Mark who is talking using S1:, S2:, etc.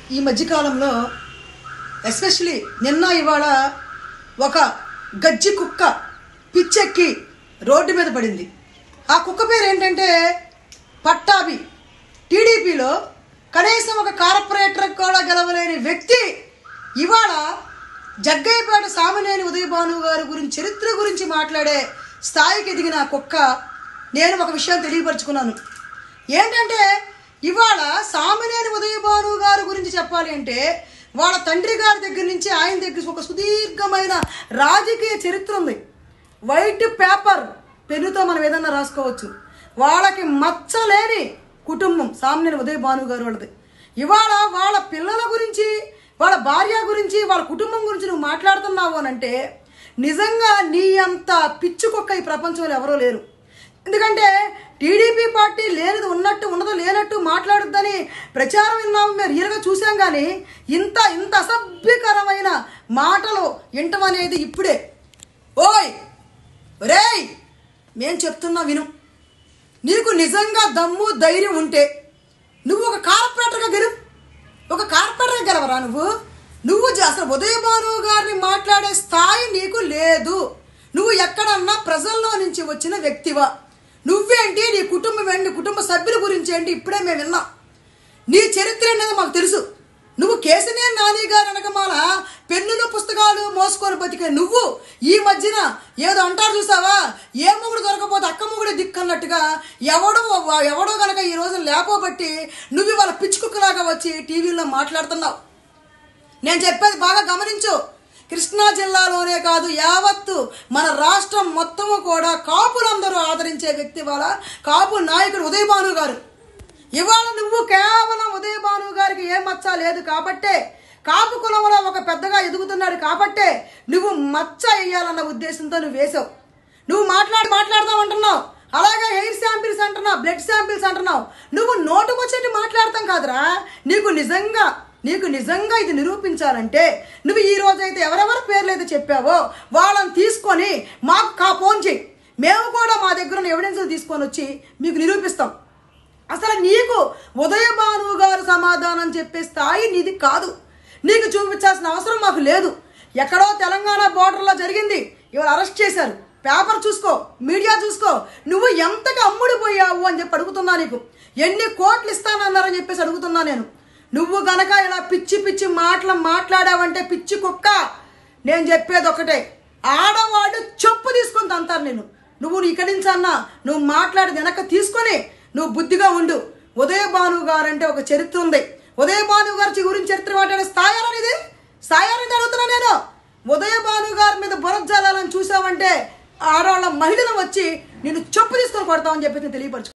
S1: ఈ మధ్యకాలంలో ఎస్పెషలీ నిన్న ఇవాళ ఒక గజ్జి కుక్క పిచ్చెక్కి రోడ్డు మీద పడింది ఆ కుక్క పేరు ఏంటంటే పట్టాభి టీడీపీలో కనీసం ఒక కార్పొరేటర్ కూడా గెలవలేని వ్యక్తి ఇవాళ జగ్గయ్యపేట సామినేని ఉదయభాను గారి గురించి చరిత్ర గురించి మాట్లాడే స్థాయికి ఎదిగిన ఆ కుక్క నేను ఒక విషయం తెలియపరుచుకున్నాను ఏంటంటే ఇవాళ సామినేని ఉదయభాను గారి గురించి చెప్పాలి అంటే వాళ్ళ తండ్రి గారి దగ్గర నుంచి ఆయన దగ్గర ఒక సుదీర్ఘమైన రాజకీయ చరిత్ర ఉంది వైట్ పేపర్ పెన్నుతో మనం ఏదన్నా రాసుకోవచ్చు వాళ్ళకి మచ్చలేని కుటుంబం సామినేని ఉదయ భాను గారు వాళ్ళది ఇవాళ వాళ్ళ పిల్లల గురించి వాళ్ళ భార్య గురించి వాళ్ళ కుటుంబం గురించి నువ్వు మాట్లాడుతున్నావు అని అంటే నిజంగా నీ అంత పిచ్చుకొక్క ఈ ప్రపంచంలో ఎవరో లేరు ఎందుకంటే టీడీపీ పార్టీ లేనిది ఉన్నట్టు ఉన్నదో లేనట్టు మాట్లాడుద్దని ప్రచారం విన్నాము మేము రియల్గా చూసాం కానీ ఇంత ఇంత అసభ్యకరమైన మాటలు వింటం అనేది ఇప్పుడే ఓయ్ రేయ్ మేం చెప్తున్నా విను నీకు నిజంగా దమ్ము ధైర్యం ఉంటే నువ్వు ఒక కార్పొరేటర్గా గెలు ఒక కార్పొరేటర్గా గెలవరా నువ్వు నువ్వు జ- అసలు ఉదయభాను గారిని మాట్లాడే స్థాయి నీకు లేదు నువ్వు ఎక్కడన్నా ప్రజల్లో నుంచి వచ్చిన వ్యక్తివా నువ్వేంటి నీ కుటుంబం ఏంటి నీ కుటుంబ సభ్యుల గురించి ఏంటి ఇప్పుడే మేము విన్నాం నీ చరిత్ర అనేది మాకు తెలుసు నువ్వు కేశనే నాని గారు వెనకమాల పెన్నులు పుస్తకాలు మోసుకొని బతికే నువ్వు ఈ మధ్యన ఏదో అంటారు చూసావా ఏ మొగుడు దొరకపోతే అక్క మొగుడే దిక్కన్నట్టుగా ఎవడో ఎవడో గనక ఈ రోజు లేపోబట్టి నువ్వు ఇవాళ పిచ్చుకుక్కలాగా వచ్చి టీవీలో మాట్లాడుతున్నావు నేను చెప్పేది బాగా గమనించు కృష్ణా జిల్లాలోనే కాదు యావత్తు మన రాష్ట్రం మొత్తము కూడా కాపులందరూ ఆదరించే వ్యక్తి వాళ్ళ కాపు నాయకుడు ఉదయభాను గారు ఇవాళ నువ్వు కేవలం ఉదయభాను గారికి ఏ మచ్చ లేదు కాబట్టే కాపు కులంలో ఒక పెద్దగా ఎదుగుతున్నాడు కాబట్టే నువ్వు మచ్చ వేయాలన్న ఉద్దేశంతో నువ్వు వేసావు నువ్వు మాట్లాడి మాట్లాడదాం అంటున్నావు అలాగే హెయిర్ శాంపిల్స్ అంటున్నావు బ్లడ్ శాంపిల్స్ అంటున్నావు నువ్వు నోటుకొచ్చేటి మాట్లాడతాం కాదురా నీకు నిజంగా నీకు నిజంగా ఇది నిరూపించాలంటే నువ్వు ఈ రోజైతే ఎవరెవరి పేర్లు అయితే చెప్పావో వాళ్ళని తీసుకొని మాకు కా ఫోన్ చేయి మేము కూడా మా దగ్గర ఉన్న ఎవిడెన్స్లు తీసుకొని వచ్చి మీకు నిరూపిస్తాం అసలు నీకు ఉదయభాను గారు సమాధానం చెప్పే స్థాయి నీది కాదు నీకు చూపించాల్సిన అవసరం మాకు లేదు ఎక్కడో తెలంగాణ బోర్డర్లో జరిగింది ఇవాళ అరెస్ట్ చేశారు పేపర్ చూసుకో మీడియా చూసుకో నువ్వు ఎంతగా అమ్ముడిపోయావు అని చెప్పి అడుగుతున్నా నీకు ఎన్ని కోట్లు ఇస్తానన్నారని చెప్పేసి అడుగుతున్నా నేను నువ్వు గనక ఇలా పిచ్చి పిచ్చి మాటలు మాట్లాడావంటే పిచ్చి కుక్క నేను చెప్పేది ఒకటే ఆడవాళ్ళు చెప్పు తీసుకొని తంతారు నేను నువ్వు ఇక్కడి నుంచి అన్నా నువ్వు మాట్లాడి వెనక తీసుకొని నువ్వు బుద్ధిగా ఉండు ఉదయ భాను గారు అంటే ఒక చరిత్ర ఉంది ఉదయ భాను గారి గురించి చరిత్ర మాట్లాడే స్థాయి అనేది స్థాయి అనేది అడుగుతున్నా నేను ఉదయ భాను గారి మీద బురద జల్లాలని చూసావంటే ఆడవాళ్ళ మహిళలు వచ్చి నేను చెప్పు తీసుకొని కొడతామని చెప్పి తెలియపరచు